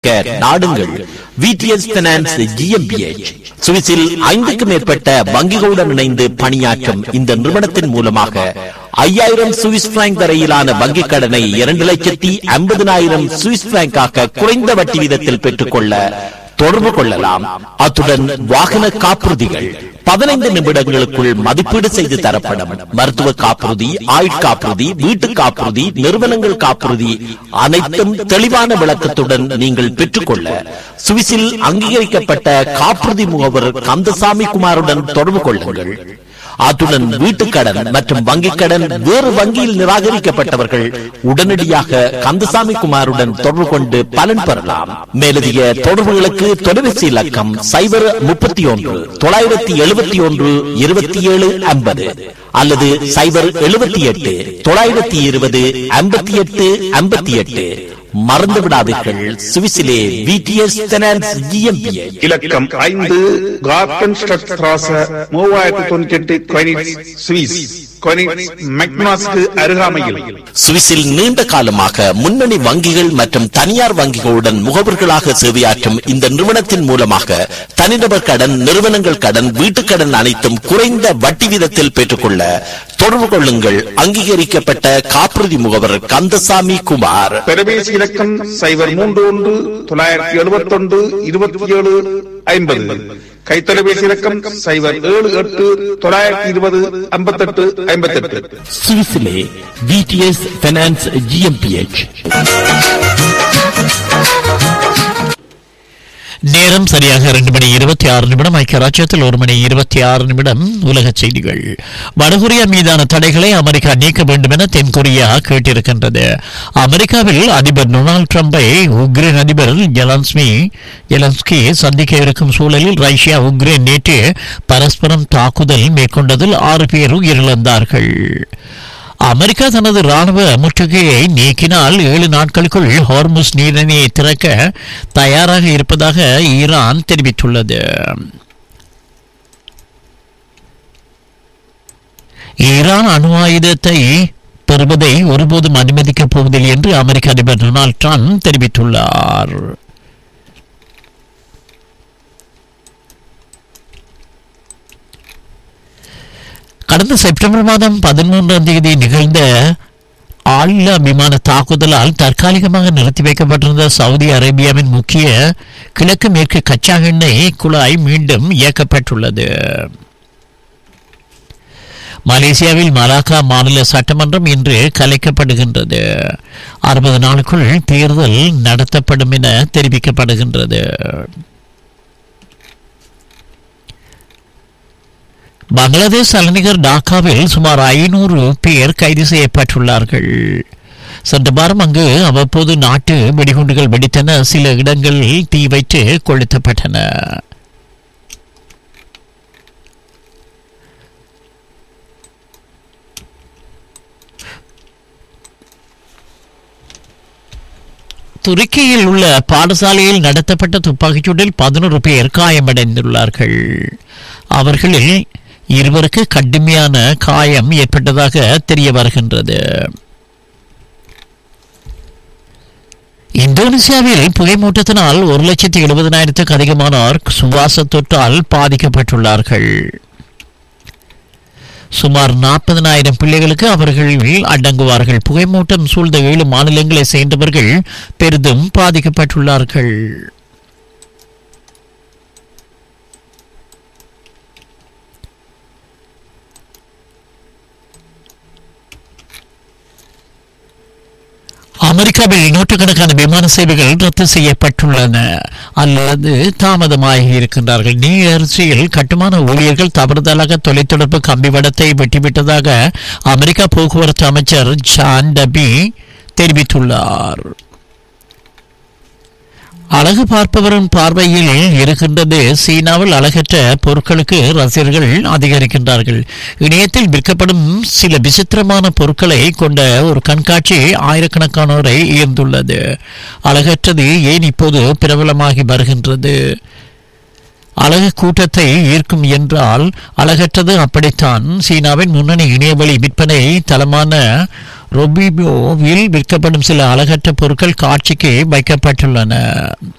நாடுங்கள் VTS finance GmbH சுவிஸில் ஐந்துக்கும் மேற்பட்ட வங்கிகளுடன் இணைந்து பணியாற்றும் இந்த நிறுவனத்தின் மூலமாக ஐயாயிரம் சுவிஸ் பிராங்க் வரையிலான வங்கிக் கடனை இரண்டு லட்சத்தி ஐம்பதினாயிரம் சுவிஸ் பிராங்காக குறைந்த வட்டி வீதத்தில் பெற்றுக்கொள்ள தொடர்பு கொள்ளலாம் அத்துடன் வாகன காப்புறுதிகள் பதினைந்து நிமிடங்களுக்குள் மதிப்பீடு செய்து தரப்படும் மருத்துவ காப்புறுதி ஆயுட்காப்புறுதி வீட்டு காப்புறுதி நிறுவனங்கள் காப்புறுதி அனைத்தும் தெளிவான விளக்கத்துடன் நீங்கள் பெற்றுக்கொள்ள சுவிஸில் அங்கீகரிக்கப்பட்ட காப்புறுதி முகவர் கந்தசாமி குமாருடன் தொடர்பு கொள்ளுங்கள் அத்துடன் வீட்டுக்கடன் மற்றும் வங்கிக் கடன் வேறு வங்கியில் நிராகரிக்கப்பட்டவர்கள் உடனடியாக கந்தசாமி குமாருடன் தொடர்பு கொண்டு பலன் பெறலாம் மேலதிக தொடர்புகளுக்கு தொலைபேசி இலக்கம் சைபர் முப்பத்தி ஒன்று தொள்ளாயிரத்தி எழுபத்தி ஒன்று இருபத்தி ஏழு ஐம்பது அல்லது சைபர் எழுபத்தி எட்டு தொள்ளாயிரத்தி இருபது ஐம்பத்தி எட்டு ஐம்பத்தி எட்டு மறந்து விடாதீர்கள் சுவிஸிலே விடிஎஸ் ஃபைனான்ஸ் ஜிஎம்பிஏ இலக்கம் ஐந்து கார்டன் ஸ்ட்ராச மூவாயிரத்தி தொண்ணூத்தி எட்டு கொயினிட்ஸ் சுவிஸ் கொயினிட்ஸ் மெக்னாஸ்க்கு அருகாமையில் சுவிஸில் நீண்ட காலமாக முன்னணி வங்கிகள் மற்றும் தனியார் வங்கிகளுடன் முகவர்களாக சேவையாற்றும் இந்த நிறுவனத்தின் மூலமாக தனிநபர் கடன் நிறுவனங்கள் கடன் வீட்டுக் கடன் அனைத்தும் குறைந்த வட்டி வீதத்தில் பெற்றுக்கொள்ள தொடர்பு கொள்ளுங்கள் அங்கீகரிக்கப்பட்ட காப்புறுதி முகவர் கந்தசாமி குமார் தொலைபேசி இலக்கம் சைபர் மூன்று ஒன்று தொள்ளாயிரத்தி எழுபத்தி ஒன்று இருபத்தி ஏழு ஐம்பது கைத்தொலைபேசி இலக்கம் சைபர் ஏழு எட்டு தொள்ளாயிரத்தி இருபது ஐம்பத்தெட்டு ஐம்பத்தெட்டு சுவிஸிலே விடிஎஸ் ஃபைனான்ஸ் ஜிஎம்பிஎச் நேரம் சரியாக இரண்டு மணி இருபத்தி ஆறு நிமிடம் ஐக்கிய ராஜ்யத்தில் ஒரு மணி இருபத்தி ஆறு நிமிடம் உலக செய்திகள் வடகொரியா மீதான தடைகளை அமெரிக்கா நீக்க வேண்டும் என தென்கொரியா கேட்டிருக்கின்றது அமெரிக்காவில் அதிபர் டொனால்டு ட்ரம்பை உக்ரைன் அதிபர் ஜெலன்ஸ்மி ஜெலன்ஸ்கி சந்திக்க இருக்கும் சூழலில் ரஷ்யா உக்ரைன் நேற்று பரஸ்பரம் தாக்குதல் மேற்கொண்டதில் ஆறு பேர் உயிரிழந்தார்கள் அமெரிக்கா தனது ராணுவ முற்றுகையை நீக்கினால் ஏழு நாட்களுக்குள் ஹார்முஸ் நீரிணையை திறக்க தயாராக இருப்பதாக ஈரான் தெரிவித்துள்ளது ஈரான் அணு ஆயுதத்தை பெறுவதை ஒருபோதும் அனுமதிக்கப் போவதில்லை என்று அமெரிக்க அதிபர் டொனால்ட் ட்ரம்ப் தெரிவித்துள்ளார் கடந்த செப்டம்பர் மாதம் பதிமூன்றாம் தேதி நிகழ்ந்த ஆளில்லா விமான தாக்குதலால் தற்காலிகமாக நிறுத்தி வைக்கப்பட்டிருந்த சவுதி அரேபியாவின் முக்கிய கிழக்கு மேற்கு கச்சா எண்ணெய் குழாய் மீண்டும் இயக்கப்பட்டுள்ளது மலேசியாவில் மலாக்கா மாநில சட்டமன்றம் இன்று கலைக்கப்படுகின்றது அறுபது நாளுக்குள் தேர்தல் நடத்தப்படும் என தெரிவிக்கப்படுகின்றது பங்களாதேஷ் தலைநகர் டாக்காவில் சுமார் ஐநூறு பேர் கைது செய்யப்பட்டுள்ளார்கள் சென்ற வாரம் அங்கு அவ்வப்போது நாட்டு வெடிகுண்டுகள் வெடித்தன சில இடங்களில் தீ வைத்து கொளுத்தப்பட்டன துருக்கியில் உள்ள பாடசாலையில் நடத்தப்பட்ட துப்பாக்கிச்சூட்டில் பதினோரு பேர் காயமடைந்துள்ளார்கள் அவர்களில் இருவருக்கு கடுமையான காயம் ஏற்பட்டதாக தெரிய வருகின்றது இந்தோனேசியாவில் புகைமூட்டத்தினால் ஒரு லட்சத்தி எழுபதனாயிரத்துக்கு அதிகமானோர் சுவாச தொற்றால் பாதிக்கப்பட்டுள்ளார்கள் சுமார் நாற்பதனாயிரம் பிள்ளைகளுக்கு அவர்கள் அடங்குவார்கள் புகைமூட்டம் சூழ்ந்த ஏழு மாநிலங்களை சேர்ந்தவர்கள் பெரிதும் பாதிக்கப்பட்டுள்ளார்கள் அமெரிக்காவில் நூற்றுக்கணக்கான விமான சேவைகள் ரத்து செய்யப்பட்டுள்ளன அல்லது தாமதமாகி இருக்கின்றார்கள் நியூயர்சியில் கட்டுமான ஊழியர்கள் தவறுதலாக தொலைத்தொடர்பு கம்பிவடத்தை வெட்டிவிட்டதாக அமெரிக்கா போக்குவரத்து அமைச்சர் ஜான் டபி தெரிவித்துள்ளார் அழகு பார்ப்பவரின் பார்வையில் இருக்கின்றது சீனாவில் அழகற்ற பொருட்களுக்கு ரசிகர்கள் அதிகரிக்கின்றார்கள் இணையத்தில் விற்கப்படும் சில விசித்திரமான பொருட்களை கொண்ட ஒரு கண்காட்சி ஆயிரக்கணக்கானோரை ஈர்ந்துள்ளது அழகற்றது ஏன் இப்போது பிரபலமாகி வருகின்றது அழகு கூட்டத்தை ஈர்க்கும் என்றால் அழகற்றது அப்படித்தான் சீனாவின் முன்னணி இணையவழி விற்பனை தளமான ரொபிபோவில் விற்கப்படும் சில அழகற்ற பொருட்கள் காட்சிக்கு வைக்கப்பட்டுள்ளன